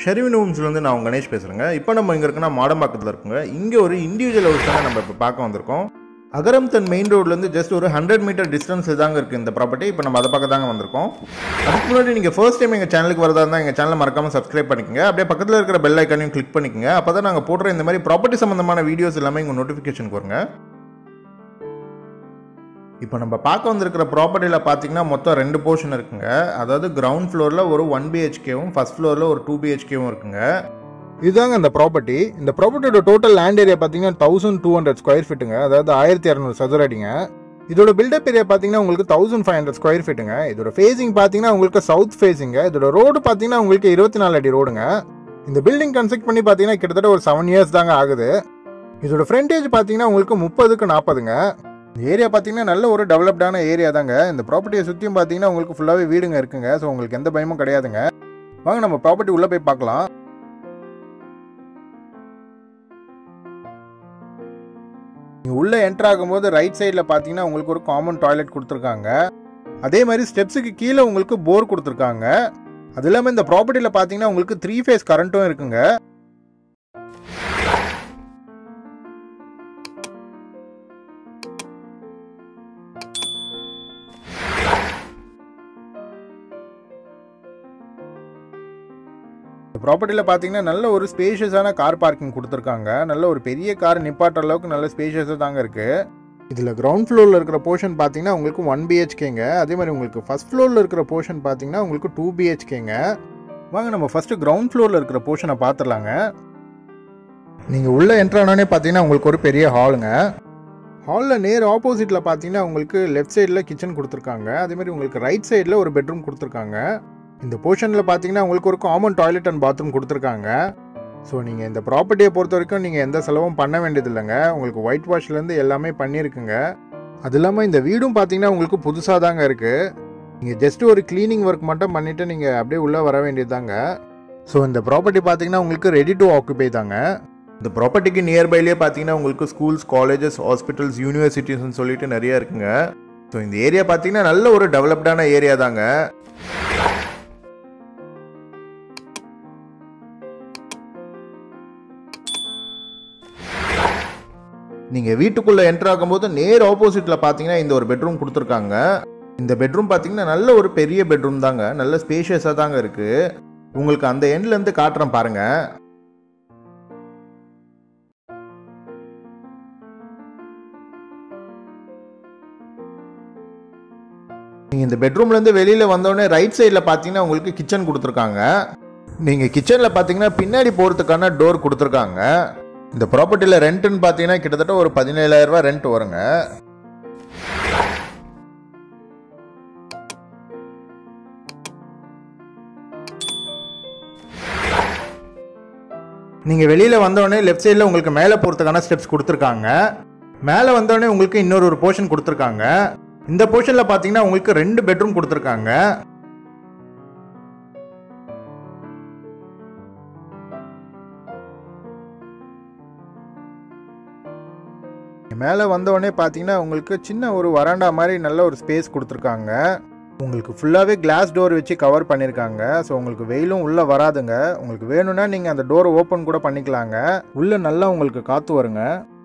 ஷெரிவின் ஹோம்ஸ்லேருந்து நான் உங்க கணேஷ் பேசுகிறேங்க இப்போ நம்ம இங்கே இருக்குன்னா மாடம்பாக்கத்தில் இருக்குங்க இங்கே ஒரு இண்டிவிஜுவல் ஹவுஸ் தான் நம்ம இப்போ பார்க்க வந்திருக்கோம் அகரம்தன் மெயின் ரோட்லேருந்து ஜஸ்ட் ஒரு ஹண்ட்ரட் மீட்டர் டிஸ்டன்ஸ் தாங்க இருக்குது இந்த ப்ராப்பர்ட்டி இப்போ நம்ம அதை பார்க்க தாங்க வந்திருக்கோம் அதுக்கு முன்னாடி நீங்கள் ஃபர்ஸ்ட் டைம் எங்கள் சேனலுக்கு வரதா இருந்தால் எங்கள் சேனலை மறக்காமல் சப்ஸ்கிரைப் பண்ணிக்கங்க அப்படியே பக்கத்தில் இருக்கிற பெல் ஐக்கானையும் கிளிக் பண்ணிக்கங்க அப்போ தான் நாங்கள் போடுற இந்த மாதிரி ப்ராப்பர்ட்டி சம்மந்தமான வீடியோஸ் எல்லாமே உங்கள் நோட்டிஃபிகேஷனுக்கு வருங்க இப்போ நம்ம பார்க்க வந்திருக்கிற ப்ராப்பர்ட்டியில் பார்த்தீங்கன்னா மொத்தம் ரெண்டு போர்ஷன் இருக்குங்க அதாவது கிரவுண்ட் ஃப்ளோரில் ஒரு ஒன் பிஹெச்கேவும் ஃபர்ஸ்ட் ஃப்ளோரில் ஒரு டூ பிஹெச்கேவும் இருக்குங்க இதுதாங்க இந்த ப்ராப்பர்ட்டி இந்த ப்ராப்பர்ட்டியோட டோட்டல் லேண்ட் ஏரியா பார்த்தீங்கன்னா தௌசண்ட் டூ ஹண்ட்ரட் ஸ்கொயர் ஃபீட்டுங்க அதாவது ஆயிரத்தி இரநூறு சதுர அடிங்க இதோட பில்டப் ஏரியா பார்த்தீங்கன்னா உங்களுக்கு தௌசண்ட் ஃபைவ் ஹண்ட்ரட் ஸ்கொயர் ஃபீட்டுங்க இதோட ஃபேசிங் பார்த்தீங்கன்னா உங்களுக்கு சவுத் ஃபேசிங்க இதோட ரோடு பார்த்தீங்கன்னா உங்களுக்கு இருபத்தி நாலு அடி ரோடுங்க இந்த பில்டிங் கன்ஸ்ட்ரக்ட் பண்ணி பார்த்தீங்கன்னா கிட்டத்தட்ட ஒரு செவன் இயர்ஸ் தாங்க ஆகுது இதோட ஃப்ரண்டேஜ் பார்த்தீங்கன்னா உங்களுக்கு முப்பதுக்கு நாற்பதுங்க இந்த ஏரியா பார்த்தீங்கன்னா நல்ல ஒரு டெவலப்டான ஏரியா தாங்க இந்த ப்ராப்பர்ட்டியை சுற்றியும் பார்த்தீங்கன்னா உங்களுக்கு ஃபுல்லாகவே வீடுங்க இருக்குங்க ஸோ உங்களுக்கு எந்த பயமும் கிடையாதுங்க வாங்க நம்ம ப்ராப்பர்ட்டி உள்ளே போய் பார்க்கலாம் நீங்கள் உள்ளே என்டர் ஆகும்போது ரைட் சைடில் பார்த்தீங்கன்னா உங்களுக்கு ஒரு காமன் டாய்லெட் கொடுத்துருக்காங்க அதே மாதிரி ஸ்டெப்ஸுக்கு கீழே உங்களுக்கு போர் கொடுத்துருக்காங்க அது இல்லாமல் இந்த ப்ராப்பர்ட்டியில் பார்த்தீங்கன்னா உங்களுக்கு த்ரீ ஃபேஸ் கரண்ட்டும் இருக்குங்க இந்த ப்ராப்பர்ட்டியில் பார்த்தீங்கன்னா நல்ல ஒரு ஸ்பேஷியஸான கார் பார்க்கிங் கொடுத்துருக்காங்க நல்ல ஒரு பெரிய கார் நிப்பாட்டுற அளவுக்கு நல்ல ஸ்பேஷியஸாக தாங்க இருக்குது இதில் கிரவுண்ட் ஃப்ளோரில் இருக்கிற போர்ஷன் பார்த்தீங்கன்னா உங்களுக்கு ஒன் பிஹெச்கேங்க அதே மாதிரி உங்களுக்கு ஃபஸ்ட் ஃப்ளோரில் இருக்கிற போர்ஷன் பார்த்தீங்கன்னா உங்களுக்கு டூ பிஹெச்கேங்க வாங்க நம்ம ஃபஸ்ட்டு கிரவுண்ட் ஃப்ளோரில் இருக்கிற போர்ஷனை பார்த்துடலாங்க நீங்கள் உள்ளே என்ட்ரானே பார்த்தீங்கன்னா உங்களுக்கு ஒரு பெரிய ஹாலுங்க ஹாலில் நேர் ஆப்போசிட்டில் பார்த்தீங்கன்னா உங்களுக்கு லெஃப்ட் சைடில் கிச்சன் கொடுத்துருக்காங்க அதே மாதிரி உங்களுக்கு ரைட் சைடில் ஒரு பெட்ரூம் கொடுத்துருக்காங்க இந்த போர்ஷனில் பார்த்தீங்கன்னா உங்களுக்கு ஒரு காமன் டாய்லெட் அண்ட் பாத்ரூம் கொடுத்துருக்காங்க ஸோ நீங்கள் இந்த ப்ராப்பர்ட்டியை பொறுத்த வரைக்கும் நீங்கள் எந்த செலவும் பண்ண வேண்டியது இல்லைங்க உங்களுக்கு ஒயிட் வாஷ்லேருந்து எல்லாமே பண்ணியிருக்குங்க அது இல்லாமல் இந்த வீடும் பார்த்தீங்கன்னா உங்களுக்கு புதுசாக தாங்க இருக்குது நீங்கள் ஜஸ்ட் ஒரு க்ளீனிங் ஒர்க் மட்டும் பண்ணிவிட்டு நீங்கள் அப்படியே உள்ளே வர வேண்டியது தாங்க ஸோ இந்த ப்ராப்பர்ட்டி பார்த்தீங்கன்னா உங்களுக்கு ரெடி டு ஆக்குபை தாங்க இந்த ப்ராப்பர்ட்டிக்கு நியர்பைலேயே பார்த்தீங்கன்னா உங்களுக்கு ஸ்கூல்ஸ் காலேஜஸ் ஹாஸ்பிட்டல்ஸ் யூனிவர்சிட்டிஸ்னு சொல்லிட்டு நிறைய இருக்குங்க ஸோ இந்த ஏரியா பார்த்தீங்கன்னா நல்ல ஒரு டெவலப்டான ஏரியா தாங்க நீங்கள் வீட்டுக்குள்ளே என்டர் ஆகும்போது நேர் ஆப்போசிட்டில் பார்த்தீங்கன்னா இந்த ஒரு பெட்ரூம் கொடுத்துருக்காங்க இந்த பெட்ரூம் பார்த்தீங்கன்னா நல்ல ஒரு பெரிய பெட்ரூம் தாங்க நல்ல ஸ்பேஷியஸாக தாங்க இருக்குது உங்களுக்கு அந்த எண்ட்லேருந்து காட்டுறேன் பாருங்கள் நீங்கள் இந்த பெட்ரூம்லேருந்து வெளியில் வந்தோடனே ரைட் சைடில் பார்த்தீங்கன்னா உங்களுக்கு கிச்சன் கொடுத்துருக்காங்க நீங்கள் கிச்சனில் பார்த்தீங்கன்னா பின்னாடி போகிறதுக்கான டோர் கொடுத்துருக்காங்க இந்த ப்ராப்பர்ட்டியில் ரெண்ட்டுன்னு பார்த்தீங்கன்னா கிட்டத்தட்ட ஒரு பதினேழாயிரரூபா ரெண்ட் வருங்க நீங்கள் வெளியில் வந்தோடனே லெஃப்ட் சைடில் உங்களுக்கு மேலே போகிறதுக்கான ஸ்டெப்ஸ் கொடுத்துருக்காங்க மேலே வந்தோடனே உங்களுக்கு இன்னொரு ஒரு போர்ஷன் கொடுத்துருக்காங்க இந்த போர்ஷனில் பார்த்தீங்கன்னா உங்களுக்கு ரெண்டு பெட்ரூம் கொடுத்துருக்காங்க மேலே வந்தோடனே பார்த்தீங்கன்னா உங்களுக்கு சின்ன ஒரு வராண்டா மாதிரி நல்ல ஒரு ஸ்பேஸ் கொடுத்துருக்காங்க உங்களுக்கு ஃபுல்லாகவே கிளாஸ் டோர் வச்சு கவர் பண்ணியிருக்காங்க ஸோ உங்களுக்கு வெயிலும் உள்ளே வராதுங்க உங்களுக்கு வேணும்னா நீங்கள் அந்த டோரை ஓப்பன் கூட பண்ணிக்கலாங்க உள்ளே நல்லா உங்களுக்கு காற்று வருங்க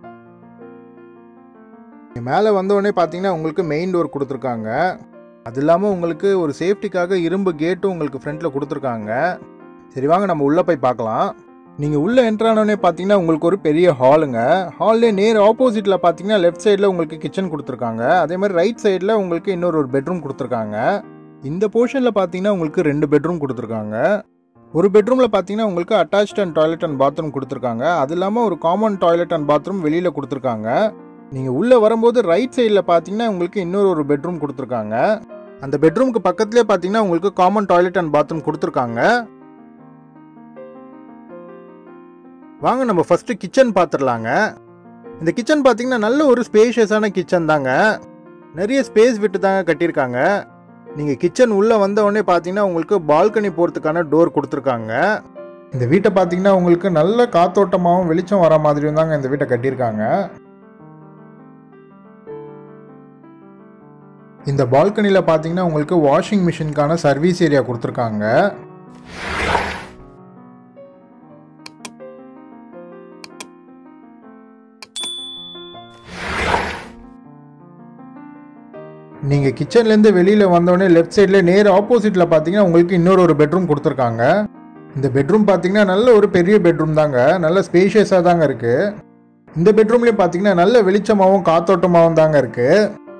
மேலே வந்தோடனே பார்த்தீங்கன்னா உங்களுக்கு மெயின் டோர் கொடுத்துருக்காங்க அது இல்லாமல் உங்களுக்கு ஒரு சேஃப்டிக்காக இரும்பு கேட்டும் உங்களுக்கு ஃப்ரண்ட்டில் கொடுத்துருக்காங்க சரி வாங்க நம்ம உள்ளே போய் பார்க்கலாம் நீங்கள் உள்ளே என்ட்ரானோடனே பார்த்தீங்கன்னா உங்களுக்கு ஒரு பெரிய ஹாலுங்க ஹால்லே நேர் ஆப்போசிட்டில் பார்த்தீங்கன்னா லெஃப்ட் சைடில் உங்களுக்கு கிச்சன் கொடுத்துருக்காங்க அதே மாதிரி ரைட் சைடில் உங்களுக்கு இன்னொரு ஒரு பெட்ரூம் கொடுத்துருக்காங்க இந்த போர்ஷனில் பார்த்தீங்கன்னா உங்களுக்கு ரெண்டு பெட்ரூம் கொடுத்துருக்காங்க ஒரு பெட்ரூமில் பார்த்தீங்கன்னா உங்களுக்கு attached and toilet and bathroom கொடுத்துருக்காங்க அது இல்லாமல் ஒரு காமன் டாய்லெட் அண்ட் பாத்ரூம் வெளியில் கொடுத்துருக்காங்க நீங்கள் உள்ளே வரும்போது ரைட் சைடில் பார்த்தீங்கன்னா உங்களுக்கு இன்னொரு ஒரு பெட்ரூம் கொடுத்துருக்காங்க அந்த பெட்ரூமுக்கு பக்கத்துலேயே பார்த்தீங்கன்னா உங்களுக்கு காமன் டாய்லெட் அண்ட் பாத்ரூம் கொடுத்துருக்காங்க வாங்க நம்ம ஃபர்ஸ்ட் கிச்சன் பார்த்துடலாங்க இந்த கிச்சன் பார்த்தீங்கன்னா நல்ல ஒரு ஸ்பேஷியஸான கிச்சன் தாங்க நிறைய ஸ்பேஸ் விட்டு தாங்க கட்டியிருக்காங்க நீங்கள் கிச்சன் உள்ளே வந்த உடனே பார்த்தீங்கன்னா உங்களுக்கு பால்கனி போகிறதுக்கான டோர் கொடுத்துருக்காங்க இந்த வீட்டை பார்த்தீங்கன்னா உங்களுக்கு நல்ல காத்தோட்டமாகவும் வெளிச்சம் வர மாதிரியும் தாங்க இந்த வீட்டை கட்டியிருக்காங்க இந்த பால்கனியில் பார்த்தீங்கன்னா உங்களுக்கு வாஷிங் மிஷினுக்கான சர்வீஸ் ஏரியா கொடுத்துருக்காங்க நீங்கள் கிச்சன்லேருந்து வெளியில் வந்தோடனே லெஃப்ட் சைடில் நேர் ஆப்போசிட்டில் பார்த்தீங்கன்னா உங்களுக்கு இன்னொரு ஒரு பெட்ரூம் கொடுத்துருக்காங்க இந்த பெட்ரூம் பார்த்தீங்கன்னா நல்ல ஒரு பெரிய பெட்ரூம் தாங்க நல்ல ஸ்பேஷியஸாக தாங்க இருக்குது இந்த பெட்ரூம்லேயும் பார்த்தீங்கன்னா நல்ல வெளிச்சமாகவும் காத்தோட்டமாகவும் தாங்க இருக்குது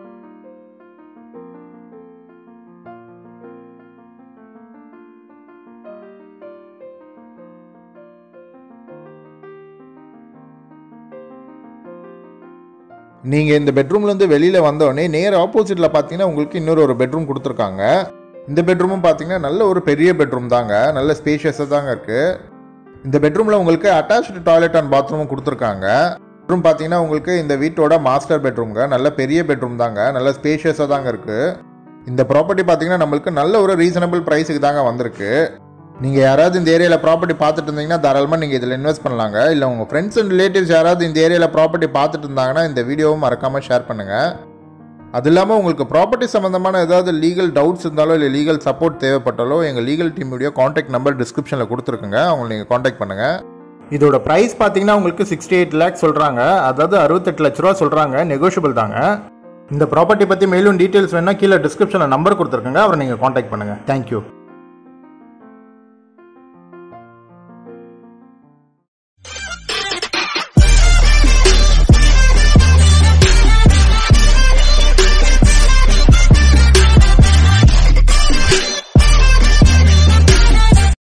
நீங்கள் இந்த பெட்ரூம்லேருந்து வெளியில் வந்தோடனே நேர் ஆப்போசிட்டில் பார்த்தீங்கன்னா உங்களுக்கு இன்னொரு ஒரு பெட்ரூம் கொடுத்துருக்காங்க இந்த பெட்ரூமும் பார்த்தீங்கன்னா நல்ல ஒரு பெரிய பெட்ரூம் தாங்க நல்ல ஸ்பேஷியஸாக தாங்க இருக்குது இந்த பெட்ரூமில் உங்களுக்கு அட்டாச்சு டாய்லெட் அண்ட் பாத்ரூமும் கொடுத்துருக்காங்க பெட்ரூம் பார்த்தீங்கன்னா உங்களுக்கு இந்த வீட்டோட மாஸ்டர் பெட்ரூம்ங்க நல்ல பெரிய பெட்ரூம் தாங்க நல்ல ஸ்பேஷியஸாக தாங்க இருக்குது இந்த ப்ராப்பர்ட்டி பார்த்தீங்கன்னா நம்மளுக்கு நல்ல ஒரு ரீசனபிள் ப்ரைஸுக்கு தாங்க வந்திருக்கு நீங்கள் யாராவது இந்த ஏரியாவில் ப்ராப்பர்ட்டி பார்த்துட்டு இருந்தீங்கன்னா தாராளமாக நீங்கள் இதில் இன்வெஸ்ட் பண்ணலாங்க இல்லை உங்கள் ஃப்ரெண்ட்ஸ் அண்ட் ரிலேட்டிவ்ஸ் யாராவது இந்த ஏரியாவில் ப்ராப்பர்ட்டி பார்த்துட்டு இருந்தாங்கன்னா இந்த வீடியோவும் மறக்காமல் ஷேர் பண்ணுங்கள் அது இல்லாமல் உங்களுக்கு ப்ராப்பர்ட்டி சம்மந்தமான ஏதாவது லீகல் டவுட்ஸ் இருந்தாலோ இல்லை லீகல் சப்போர்ட் தேவைப்பட்டாலோ எங்கள் லீகல் டீமுடைய காண்டாக்ட் நம்பர் டிஸ்கிரிப்ஷனில் கொடுத்துருக்குங்க அவங்களை நீங்கள் காண்டாக்ட் பண்ணுங்கள் இதோட ப்ரைஸ் பார்த்தீங்கன்னா உங்களுக்கு சிக்ஸ்டி எயிட் லேக்ஸ் சொல்கிறாங்க அதாவது அறுபத்தெட்டு லட்ச ரூபா சொல்கிறாங்க நெகோஷியபிள் தாங்க இந்த ப்ராப்பர்ட்டி பற்றி மேலும் டீட்டெயில்ஸ் வேணால் கீழே டிஸ்கிரிப்ஷனில் நம்பர் கொடுத்துருக்குங்க அவரை நீங்கள் காண்டாக்ட் பண்ணுங்கள் தேங்க்யூ